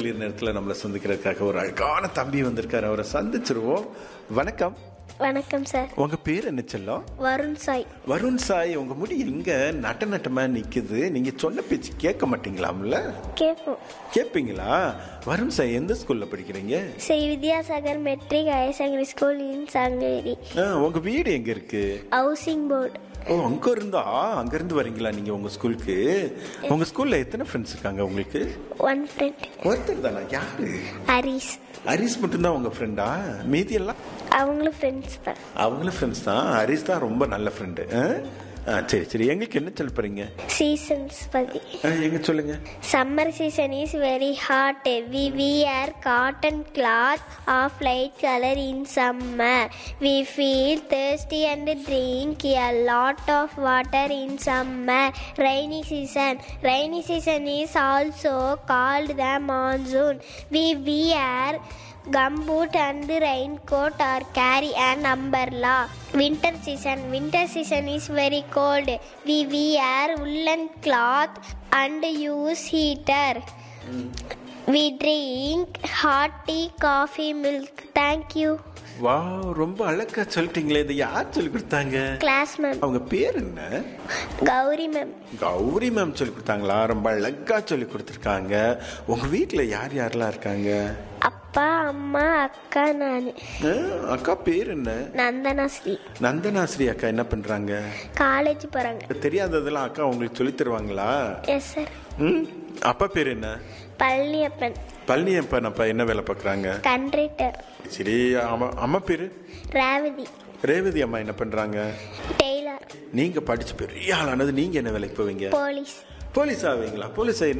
மகளிர் நேரத்தில் நம்மளை சந்திக்கிறதுக்காக ஒரு அழகான தம்பி வந்திருக்காரு அவரை சந்திச்சிருவோம் வணக்கம் வணக்கம் சார் உங்க பேர் என்ன செல்லம் வருண் சாய் வருண் சாய் உங்க முடி எங்க நட்ட நட்டமா நிக்குது நீங்க சொன்ன பேச்சு கேட்க மாட்டீங்களாம்ல கேட்போம் கேட்பீங்களா வருண் சாய் எந்த ஸ்கூல்ல படிக்கிறீங்க Sri Vidyasagar matric higher secondary school in Sankagiri ஆ, உங்க வீடு எங்க இருக்கு ஹவுசிங் போர்டு ஓ அங்க இருந்தா அங்க இருந்து வரீங்களா நீங்க உங்க ஸ்கூலுக்கு உங்க ஸ்கூல்ல எத்தனை ஃப்ரெண்ட்ஸ் இருக்காங்க உங்களுக்கு ஒன் ஃப்ரெண்ட் ஒருத்தர் தானா யாரு ஹரிஸ் ஹரிஸ் மட்டும்தான் உங்க ஃப்ரெண்டா மீதி எல்லாம் அவங்களும் ஃப்ரெண்ட்ஸ் தான் அவங்களும் ஃப்ரெண்ட்ஸ் தான் ஹரிஸ் தான் ரொம்ப நல்ல ஃப்ரெண்டு சரி சரி எங்களுக்கு என்ன சொல்ல போறீங்க சீசன்ஸ் பற்றி ஆ, எங்க சொல்லுங்க summer season is very hot we wear cotton cloth of light colour in summer we feel thirsty and drink a lot of water in summer rainy season rainy season is also called the monsoon we wear gumboot and raincoat or carry an umbrella winter season winter season is very cold we wear woolen cloth and use heater we drink hot tea coffee milk thank you வா ரொம்ப அழகா சொல்லிட்டீங்களே இதை யார் சொல்லி கொடுத்தாங்க class ma'am அவங்க பேர் என்ன கௌரி மேம் கௌரி மேம் சொல்லி கொடுத்தாங்களா ரொம்ப அழகா சொல்லி கொடுத்துருக்காங்க உங்க வீட்ல யார் யாரெல்லாம் இருக்காங்க அப்பா அம்மா அக்கா நான் ஆ, அக்கா பேர் என்ன நந்தனாஸ்ரீ நந்தனாஸ்ரீ அக்கா என்ன பண்றாங்க காலேஜ் போகிறாங்க தெரியாததெல்லாம் அக்கா உங்களுக்கு சொல்லி தருவாங்களா எஸ் சார் ம் அப்பா பேர் என்ன பழனியப்பன் பழனியப்பன் அப்பா என்ன வேலை பார்க்குறாங்க கண்ட்ரேட்டர் சரி அம்மா அம்மா பேரு ரேவதி ரேவதி அம்மா என்ன பண்றாங்க டெய்லர் நீங்க படிச்சு பெரிய ஆளானது நீங்க என்ன வேலைக்கு போவீங்க போலீஸ் போலீஸ் ஆவீங்களா போலீஸ்